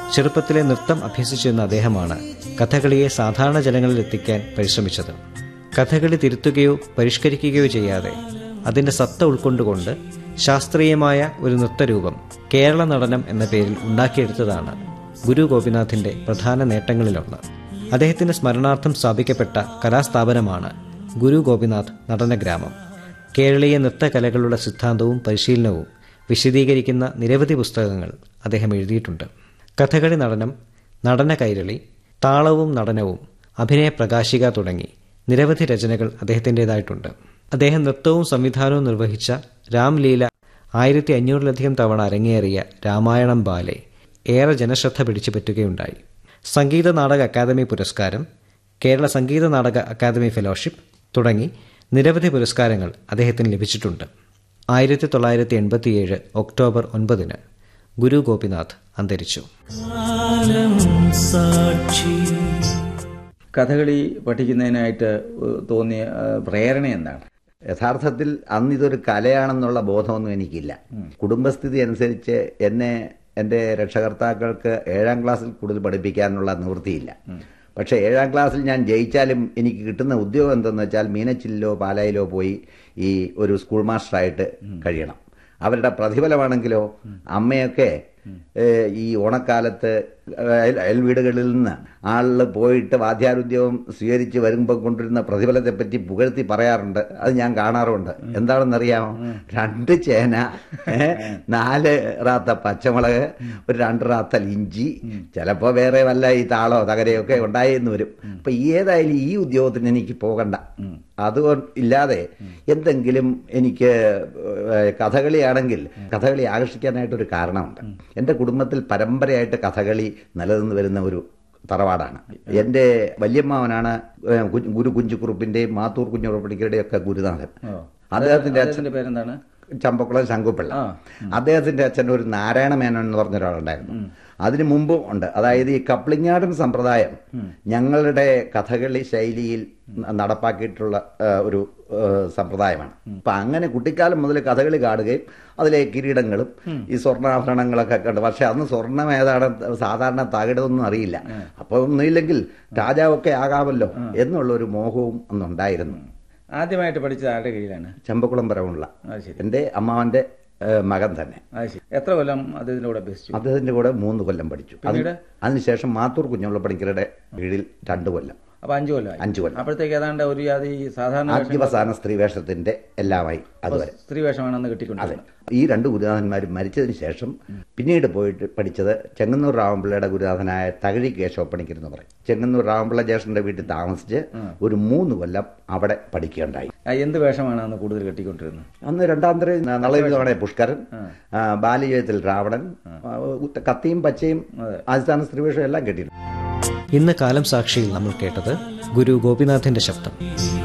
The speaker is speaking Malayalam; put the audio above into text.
ചെറുപ്പത്തിലെ നൃത്തം അഭ്യസിച്ചിരുന്ന അദ്ദേഹമാണ് കഥകളിയെ സാധാരണ ജനങ്ങളിൽ എത്തിക്കാൻ പരിശ്രമിച്ചത് കഥകളി തിരുത്തുകയോ പരിഷ്കരിക്കുകയോ ചെയ്യാതെ അതിന്റെ സത്ത ഉൾക്കൊണ്ടുകൊണ്ട് ശാസ്ത്രീയമായ ഒരു നൃത്തരൂപം കേരള നടനം എന്ന പേരിൽ ഉണ്ടാക്കിയെടുത്തതാണ് ഗുരു ഗോപിനാഥിന്റെ പ്രധാന നേട്ടങ്ങളിലൊന്ന് അദ്ദേഹത്തിന്റെ സ്മരണാർത്ഥം സ്ഥാപിക്കപ്പെട്ട കലാസ്ഥാപനമാണ് ഗുരു ഗോപിനാഥ് നടനഗ്രാമം കേരളീയ നൃത്തകലകളുടെ സിദ്ധാന്തവും പരിശീലനവും വിശദീകരിക്കുന്ന നിരവധി പുസ്തകങ്ങൾ അദ്ദേഹം എഴുതിയിട്ടുണ്ട് കഥകളി നടനം നടന കൈരളി താളവും നടനവും അഭിനയ പ്രകാശിക തുടങ്ങി നിരവധി രചനകൾ അദ്ദേഹത്തിൻ്റെതായിട്ടുണ്ട് അദ്ദേഹം നൃത്തവും സംവിധാനവും നിർവഹിച്ച രാംലീല ആയിരത്തി അഞ്ഞൂറിലധികം തവണ അരങ്ങേറിയ രാമായണം ബാലെ ഏറെ ജനശ്രദ്ധ പിടിച്ചു പറ്റുകയുണ്ടായി സംഗീത നാടക അക്കാദമി പുരസ്കാരം കേരള സംഗീത നാടക അക്കാദമി ഫെലോഷിപ്പ് തുടങ്ങി നിരവധി പുരസ്കാരങ്ങൾ അദ്ദേഹത്തിന് ലഭിച്ചിട്ടുണ്ട് ആയിരത്തി തൊള്ളായിരത്തി എൺപത്തിയേഴ് ഒക്ടോബർ ഒൻപതിന് ഗുരു ഗോപിനാഥ് അന്തരിച്ചു കഥകളി പഠിക്കുന്നതിനായിട്ട് തോന്നിയ ആ, പ്രേരണ എന്താണ് യഥാർത്ഥത്തിൽ അന്ന് ഇതൊരു കലയാണെന്നുള്ള ബോധമൊന്നും എനിക്കില്ല കുടുംബസ്ഥിതി അനുസരിച്ച് എന്നെ എൻ്റെ രക്ഷകർത്താക്കൾക്ക് ഏഴാം ക്ലാസ്സിൽ കൂടുതൽ പഠിപ്പിക്കാനുള്ള നിവൃത്തിയില്ല പക്ഷേ ഏഴാം ക്ലാസ്സിൽ ഞാൻ ജയിച്ചാലും എനിക്ക് കിട്ടുന്ന ഉദ്യോഗം എന്തെന്ന് വെച്ചാൽ മീനച്ചിലിലോ പാലായിലോ പോയി ഈ ഒരു സ്കൂൾ മാസ്റ്ററായിട്ട് കഴിയണം അവരുടെ പ്രതിഫലമാണെങ്കിലോ അമ്മയൊക്കെ ഏഹ്, ഈ ഓണക്കാലത്ത് അയൽ- അയൽ വീടുകളിൽ നിന്ന് ആളിൽ പോയിട്ട് വാദ്യാരുദ്യോഗം സ്വീകരിച്ച് വരുമ്പോൾ കൊണ്ടിരുന്ന പ്രതിഫലത്തെപ്പറ്റി പുകഴ്ത്തി പറയാറുണ്ട് അത് ഞാൻ കാണാറുണ്ട് എന്താണെന്നറിയാമോ രണ്ട് ചേന ഏഹ്, നാല് റാത്ത പച്ചമുളക് ഒരു രണ്ട് റാത്തൽ ഇഞ്ചി ചിലപ്പോൾ വേറെ വല്ല ഈ താളോ തകരയോ ഒക്കെ ഉണ്ടായെന്ന് വരും അപ്പൊ ഏതായാലും ഈ ഉദ്യോഗത്തിന് എനിക്ക് പോകണ്ട അതുകൊണ്ട് ഇല്ലാതെ എന്തെങ്കിലും എനിക്ക് ഏഹ്, കഥകളിയാണെങ്കിൽ കഥകളി ആകർഷിക്കാനായിട്ടൊരു കാരണമുണ്ട് എൻ്റെ കുടുംബത്തിൽ പരമ്പരയായിട്ട് കഥകളി നിലനിന്ന് വരുന്ന ഒരു തറവാടാണ് എൻ്റെ വല്യമ്മാവനാണ് ഏഹ്, കു- ഗുരു കുഞ്ചുകുറുപ്പിന്റെയും മാത്തൂർ കുഞ്ഞുറപ്പണിക്കരുടെയും ഒക്കെ ഗുരുനാഥൻ അദ്ദേഹത്തിന്റെ അച്ഛൻ അദ്ദേഹത്തിന്റെ പേരെന്താണ് ചമ്പക്കുളം ശങ്കുപ്പിള്ള ആ. അദ്ദേഹത്തിന്റെ അച്ഛൻ ഒരു നാരായണ മേനോൻ എന്ന് പറഞ്ഞ ഒരാളുണ്ടായിരുന്നു അതിനു മുമ്പും ഉണ്ട് അതായത് ഈ കപ്ലിങ്ങാടൻ സമ്പ്രദായം ഞങ്ങളുടെ കഥകളി ശൈലിയിൽ ന- നടപ്പാക്കിയിട്ടുള്ള ആ, ഒരു ആ, സമ്പ്രദായമാണ് അപ്പൊ അങ്ങനെ കുട്ടിക്കാലം മുതൽ കഥകളി കാണുകയും അതിലെ കിരീടങ്ങളും ഈ സ്വർണ്ണാഭരണങ്ങളൊക്കെ കണ്ട് പക്ഷെ അന്ന് സ്വർണം ഏതാണ് സാധാരണ തകിടതൊന്നും അറിയില്ല അപ്പൊ ഒന്നുമില്ലെങ്കിൽ രാജാവൊക്കെ ആകാമല്ലോ എന്നുള്ള ഒരു മോഹവും അന്നുണ്ടായിരുന്നു ആദ്യമായിട്ട് പഠിച്ചത് ആരുടെ കീഴിലാണ് ചമ്പക്കുളം പരമുള്ള അത് ശരി എൻ്റെ അമ്മാവന്റെ ഏ, മകൻ തന്നെ അത് ശരി എത്ര കൊല്ലം അദ്ദേഹത്തിന്റെ കൂടെ അഭ്യസിച്ചു അദ്ദേഹത്തിന്റെ കൂടെ മൂന്ന് കൊല്ലം പഠിച്ചു അതിന് പിന്നീട്? അതിനുശേഷം മാത്തൂർ കുഞ്ഞുള്ള പണിക്കരുടെ കീഴിൽ രണ്ടു കൊല്ലം അപ്പൊ അഞ്ചു കൊല്ലമായി അഞ്ചു കൊല്ലം അപ്പോഴത്തേക്ക് ഏതാണ്ട് ഒരു ജാതി സാധാരണ വേഷം- ആദ്യവസാന സ്ത്രീ വേഷത്തിന്റെ എല്ലാമായി അതുവരെ സ്ത്രീ വേഷമാണ് അന്ന് അതെ കിട്ടിക്കൊണ്ടിരുന്നത് ഈ രണ്ട് ഗുരുനാഥന്മാരും മരിച്ചതിന് ശേഷം പിന്നീട് പോയിട്ട് പഠിച്ചത് ചെങ്ങന്നൂർ രാമപിള്ളയുടെ ഗുരുനാഥനായ തകഴി കേശവപ്പണിക്കർ എന്ന് പറയും ചെങ്ങന്നൂർ രാമപിള്ള ജ്യേഷ്ഠന്റെ വീട്ടിൽ താമസിച്ച് ഒരു മൂന്ന് കൊല്ലം അവിടെ പഠിക്കുകയുണ്ടായി ആ, എന്ത് വേഷമാണ് അന്ന് കൂടുതൽ കെട്ടിക്കൊണ്ടിരുന്നത് അന്ന് രണ്ടാം തരം നളവിധമാണ് പുഷ്കരൻ ആ, ബാല്യജയത്തിൽ രാവണൻ ആ, ഉത്ത- കത്തിയും പച്ചയും ആസ്ഥാന സ്ത്രീവേഷം എല്ലാം കെട്ടിയിരുന്നു ഇന്ന് കാലം സാക്ഷിയിൽ നമ്മൾ കേട്ടത് ഗുരു ഗോപിനാഥിന്റെ ശബ്ദം